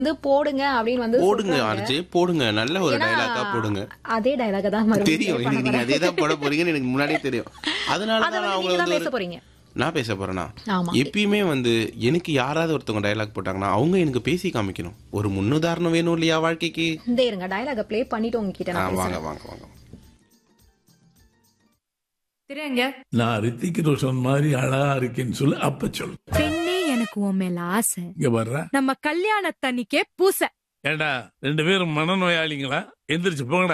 வந்து போடுங்க அப்படின்னு வந்து போடுங்க சொல்றாங்க. ஆர்ஜே போடுங்க நல்ல ஒரு ஏன்னா, டயலாக்கா போடுங்க அதே டயலாக தான் மறுபடியும் தெரியும் play எனக்கு பண்ண நீங்க அதே தான் போட போறீங்கன்னு எனக்கு முன்னாடியே தெரியும் அதனால அதை தான் நான் வந்து அவங்கள நீங்க தான் வந்து பேச ஒரு- போறீங்க நான் பேச போறேனா ஆமா. எப்பயுமே வந்து எனக்கு யாராவது ஒருத்தவங்க டயலாக் போட்டாங்கன்னா அவங்க எனக்கு பேசி காமிக்கணும் ஒரு முன்னுதாரணம் வேணும் இல்லையா வாழ்க்கைக்கு இந்த இருங்க டயலாக ப்ளே பண்ணிட்டு உங்ககிட்ட ஆ, நான் வாங்க பேசுறேன் வாங்க வாங்க திரையங்க நான் ரித்திக் ரோஷன் மாதிரி அழகா இருக்கேன்னு சொல்லி அப்ப சொல்லு பெண்ணே எனக்கு உன் மேல ஆசை இங்க வர்ற நம்ம கல்யாணத்தன்னிக்கே பூசை ஏண்டா ரெண்டு பேரும் மனநோயாளிங்களா எந்திரிச்சு போங்கடா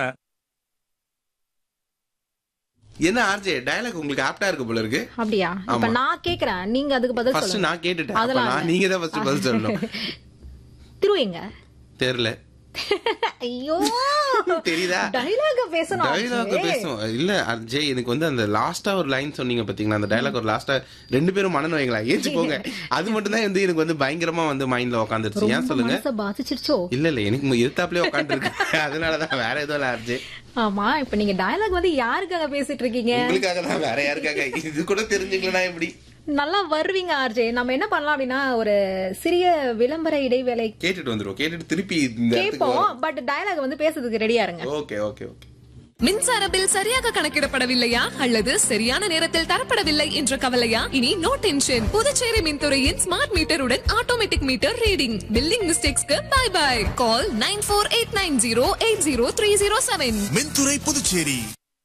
என்ன ஆர்ஜே டயலாக் உங்களுக்கு ஆப்டா இருக்கு போல இருக்கு அப்படியா இப்ப நான் கேக்குறேன் நீங்க அதுக்கு பதில் ஃபர்ஸ்ட் சொல்லுங்க நான் கேட்டுட்டேன் அப்ப அதெல்லாம் நான் இல்ல. நீங்க தான் ஃபர்ஸ்ட் பதில் சொல்லணும் திரு எங்க தெரியல ஐயோ தெரியுதா டயலாக பேசணும் டயலாக் ஆச்சே. பேசும் இல்ல அஜய் எனக்கு வந்து அந்த லாஸ்டா ஒரு லைன் சொன்னீங்க பாத்தீங்களா அந்த டயலாக் ஒரு லாஸ்டா ரெண்டு பேரும் மனநோய்களா ஏச்சு போங்க அது மட்டும் தான் வந்து எனக்கு வந்து பயங்கரமா வந்து மைண்ட்ல உட்காந்துருச்சு ஏன் ரொம்ப சொல்லுங்க மனச பாதிச்சிருச்சோ இல்ல இல்ல எனக்கு எதிர்த்தாப்லயே உட்காந்துருக்கு அதனாலதான் வேற எதுவும் இல்ல அர்ஜய் ஆமா இப்ப நீங்க டயலாக் வந்து யாருக்காக பேசிட்டு இருக்கீங்க உங்களுக்காக தான் வேற யாருக்காக இது கூட தெரிஞ்சுக்கலனா எப்படி நல்லா வருவீங்க ஆர்ஜே நம்ம என்ன பண்ணலாம் அப்படின்னா ஒரு சிறிய விளம்பர இடைவேளை கேட்டுட்டு வந்துருவோம் கேட்டுட்டு திருப்பி இந்த இடத்துக்கு கேட்போம் பட் டயலாக் வந்து பேசுறதுக்கு ரெடியா இருங்க ஓகே ஓகே ஓகே மின்சார பில் சரியாக கணக்கிடப்படவில்லையா அல்லது சரியான நேரத்தில் தரப்படவில்லை என்ற கவலையா இனி நோ டென்ஷன் புதுச்சேரி மின்துறையின் ஸ்மார்ட் மீட்டருடன் ஆட்டோமேட்டிக் மீட்டர் ரீடிங் பில்லிங் மிஸ்டேக்ஸ்க்கு bye bye call nine four eight nine zero eight zero three zero seven மின்துறை புதுச்சேரி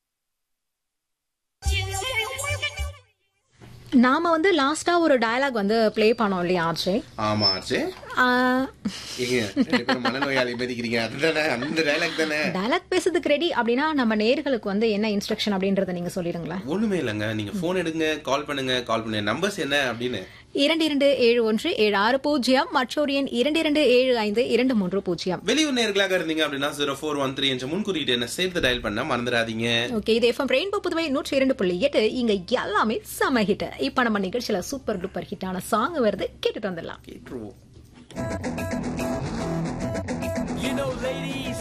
நாம வந்து லாஸ்டா ஒரு டயலாக் வந்து ப்ளே பண்ணோம் இல்லையா ஆர்ஜே ஆமா அஜய் ஆஹ், ஏங்க ரெண்டு பேரும் மனநோயாளி மதிக்கிறீங்க அதுதானே அந்த டைலாக் தானே டயலாக் பேசுறதுக்கு ரெடி அப்படின்னா நம்ம நேர்களுக்கு வந்து என்ன இன்ஸ்ட்ரக்ஷன் அப்படின்றத நீங்க சொல்லிடுங்களேன் ஒண்ணுமே இல்லைங்க நீங்க போன் எடுங்க கால் பண்ணுங்க கால் பண்ணுங்க நம்பர்ஸ் என்ன அப்படின்னு இரண்டு இரண்டு ஏழு ஒன்று ஏழு ஆறு பூஜ்ஜியம் மற்றொரு எண் இரண்டு இரண்டு ஏழு ஐந்து இரண்டு மூன்று பூஜ்ஜியம் வெளியூர் நேர்களாக இருந்தீங்க அப்படின்னா ஜீரோ ஃபோர் ஒன் த்ரீ என்ற முன்குறியீட்டு என்ன சேர்த்து டயல் பண்ண மறந்துடாதீங்க ஓகே இது எஃப்எம் ரெயின்போ புதுவை நூற்றி இரண்டு புள்ளி எட்டு இங்க எல்லாமே செம ஹிட் இப்ப நம்ம நிகழ்ச்சியில சூப்பர் டூப்பர் ஹிட்டான சாங் வருது கேட்டுட்டு வந்துடலாம் கேட்டுருவோம் You know, ladies,